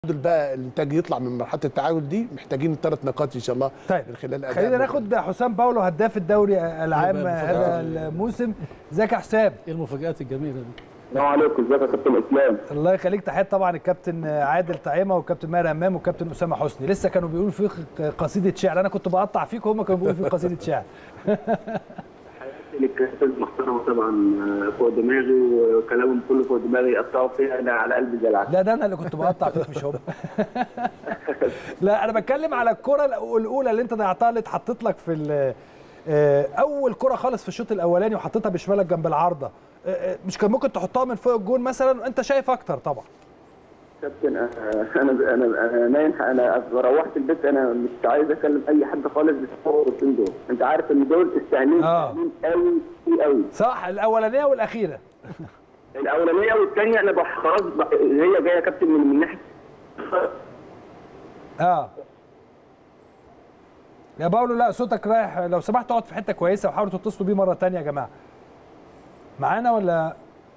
بقى الانتاج يطلع من مرحله التعادل دي محتاجين الثلاث نقاط ان شاء الله طيب من خلال أداء خلينا مباراة. ناخد حسام باولو هداف الدوري العام يبقى هذا المفاجآت. الموسم ازيك يا حسام ايه المفاجآت الجميلة دي؟ السلام عليكم ازيك يا كابتن اسلام الله يخليك تحيات طبعا الكابتن عادل طعيمه والكابتن ماهر همام والكابتن اسامه حسني لسه كانوا بيقولوا في قصيده شعر انا كنت بقطع فيك وهم كانوا بيقولوا في قصيده شعر حياتي للكابتن محترمه طبعا فوق دماغي وكلامهم كله فوق دماغي يقطعوا فيها انا على قلبي زي العسل لا ده انا اللي كنت بقطع فيك مش هم لا انا بتكلم على الكره الاولى اللي انت ضيعتها اللي اتحطت لك في ال- آه، اول كره خالص في الشوط الاولاني وحطيتها بشمالك جنب العارضه آه، آه، مش كان ممكن تحطها من فوق الجون مثلا انت شايف اكتر طبعا كابتن آه، انا انا انا نايم انا روحت البيت انا مش عايز اكلم اي حد خالص بسبب الجولتين دول انت عارف ان دول السهلين آه. سهلين قوي قوي صح الاولانيه والاخيره الاولانيه والثانيه انا بح- خلاص بح- هي جايه كابتن من من ناحيه اه يا باولو لا صوتك رايح لو سمحت اقعد في حته كويسه وحاولوا تتصلوا بيه مره تانية يا جماعه معانا ولا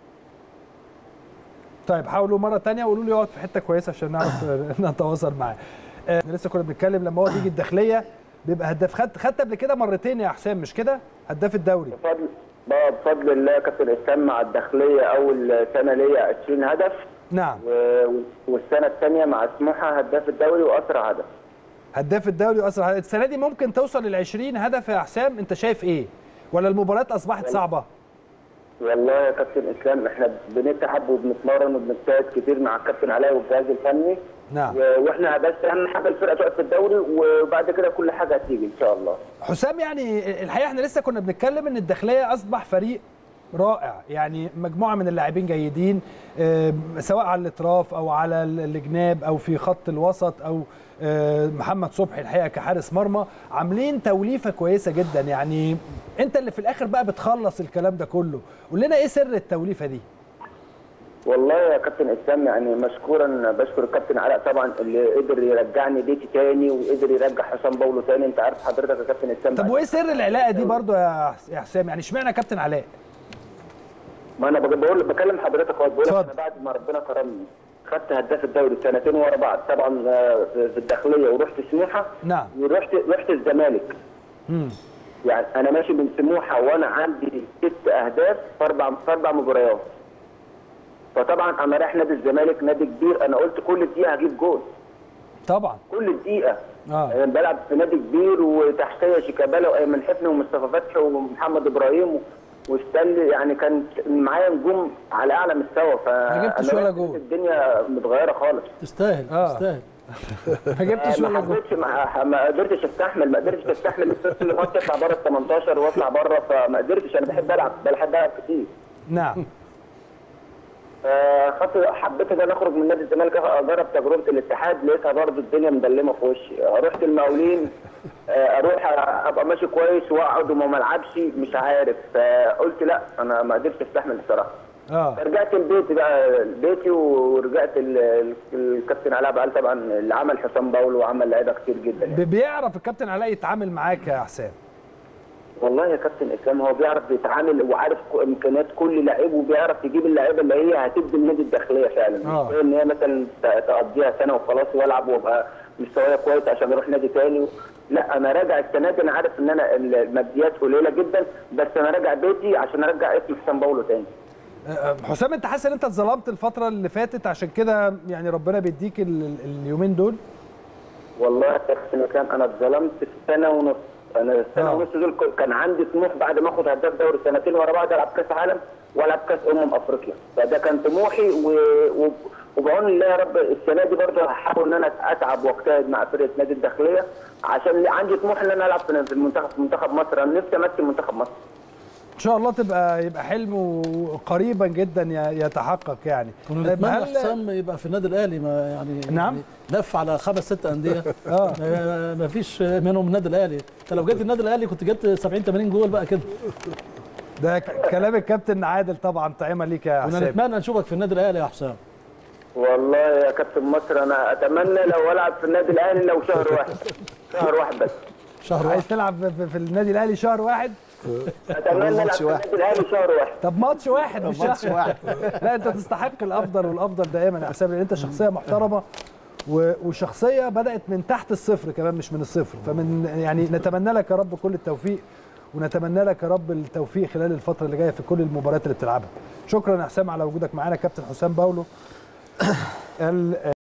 طيب حاولوا مره تانية وقولوا لي اقعد في حته كويسه عشان نعرف نتواصل معاه آه لسه كنا بنتكلم لما هو بيجي الداخليه بيبقى هداف خدت خدت قبل كده مرتين يا حسام مش كده هداف الدوري بفضل بقى بفضل الله يا كابتن اسلام مع الداخليه اول سنه ليا 20 هدف نعم و- والسنه الثانيه مع سموحه هداف الدوري واسرع هدف هداف الدوري واسرع هدف. السنه دي ممكن توصل لل 20 هدف يا حسام انت شايف ايه ولا المباريات اصبحت صعبه والله يا كابتن اسلام احنا بنتعب وبنتمرن وبنجتهد كتير مع الكابتن علاء والجهاز الفني نعم و- واحنا بس اهم حاجه الفرقه تقف في الدوري وبعد كده كل حاجه هتيجي ان شاء الله حسام يعني الحقيقه احنا لسه كنا بنتكلم ان الداخليه اصبح فريق رائع يعني مجموعه من اللاعبين جيدين آم، سواء على الاطراف او على الجناب او في خط الوسط او آه، محمد صبحي الحقيقه كحارس مرمى عاملين توليفه كويسه جدا يعني انت اللي في الاخر بقى بتخلص الكلام ده كله قول لنا ايه سر التوليفه دي والله يا كابتن اسلام يعني مشكورا بشكر الكابتن علاء طبعا اللي قدر يرجعني بيتي تاني وقدر يرجع حسام باولو تاني انت عارف حضرتك يا كابتن اسلام طب وايه سر العلاقه دي برضو يا يا حسام يعني اشمعنى كابتن علاء ما انا بقول بكلم حضرتك اهو بقول لك اتفضل. انا بعد ما ربنا كرمني خدت هداف الدوري سنتين ورا بعض طبعا آه، في الداخليه ورحت سموحه نعم ورحت رحت الزمالك مم. يعني انا ماشي من سموحه وانا عندي ست اهداف في اربع في اربع مباريات فطبعا انا رايح نادي الزمالك نادي كبير انا قلت كل دقيقه هجيب جول طبعا كل دقيقه اه انا بلعب في نادي كبير وتحتيه شيكابالا وايمن حفني ومصطفى فتحي ومحمد ابراهيم و- وستانلي يعني كان معايا نجوم على اعلى مستوى ف ما جبتش أنا ولا رحت جول. الدنيا متغيره خالص تستاهل آه. تستاهل ما جبتش ما ولا جول حبيتش ما, ما قدرتش استحمل ما قدرتش استحمل الفرصه اللي كنت اطلع بره ال 18 واطلع بره فما قدرتش انا بحب العب بحب العب كتير نعم آه، خدت حبيت ان انا اخرج من نادي الزمالك اجرب تجربه الاتحاد لقيتها برضه الدنيا مدلمه في وشي آه، رحت المقاولين آه، اروح ابقى ماشي كويس واقعد وما ملعبش مش عارف فقلت لا انا ما قدرتش استحمل الصراحه اه رجعت البيت بقى بيتي ورجعت ال- ال- الكابتن علاء بقى طبعا اللي عمل حسام باول وعمل لعيبه كتير جدا يعني. ب- بيعرف الكابتن علاء يتعامل معاك يا حسام والله يا كابتن اسلام هو بيعرف يتعامل وعارف ك- امكانيات كل لعيب وبيعرف يجيب اللعيبه اللي هي هتدي النادي الداخليه فعلا آه. مش ان هي مثلا ت- تقضيها سنه وخلاص والعب وابقى مستوايا كويس عشان اروح نادي تاني لا انا راجع السنه دي انا عارف ان انا الماديات قليله جدا بس انا راجع بيتي عشان ارجع اسم حسام باولو تاني آه، حسام انت حاسس ان انت اتظلمت الفتره اللي فاتت عشان كده يعني ربنا بيديك ال- ال- اليومين دول والله يا كابتن اسلام انا اتظلمت في سنه ونص انا السنه آه. ونص دول ك- كان عندي طموح بعد ما اخد هداف دوري سنتين ورا بعض العب كاس عالم والعب كاس امم افريقيا فده كان طموحي و... و... وبعون الله يا رب السنه دي برضه هحاول ان انا اتعب واجتهد مع فرقه نادي الداخليه عشان عندي طموح ان انا العب في المنتخب في منتخب مصر انا نفسي امثل منتخب مصر ان شاء الله تبقى يبقى حلم وقريبا جدا ي- يتحقق يعني كنا طيب نتمنى هل- حسام يبقى في النادي الاهلي ما يعني نعم. يعني لف على خمس ست انديه اه ما- ما فيش منهم النادي الاهلي انت لو جيت النادي الاهلي كنت جبت 70 80 جول بقى كده ده ك- كلام الكابتن عادل طبعا طعيمه ليك يا كنا حسام نتمنى نشوفك في النادي الاهلي يا حسام والله يا كابتن مصر انا اتمنى لو العب في النادي الاهلي لو شهر واحد شهر واحد بس شهر واحد عايز تلعب في- في النادي الاهلي شهر واحد اتمنى العب ماتش في واحد. النادي الاهلي شهر واحد طب ماتش واحد مش ماتش شهر. واحد. لا انت تستحق الافضل والافضل دائما يا حسام لان انت شخصيه محترمه و- وشخصيه بدات من تحت الصفر كمان مش من الصفر فمن يعني نتمنى لك يا رب كل التوفيق ونتمنى لك يا رب التوفيق خلال الفتره اللي جايه في كل المباريات اللي بتلعبها شكرا يا حسام على وجودك معانا كابتن حسام باولو ال-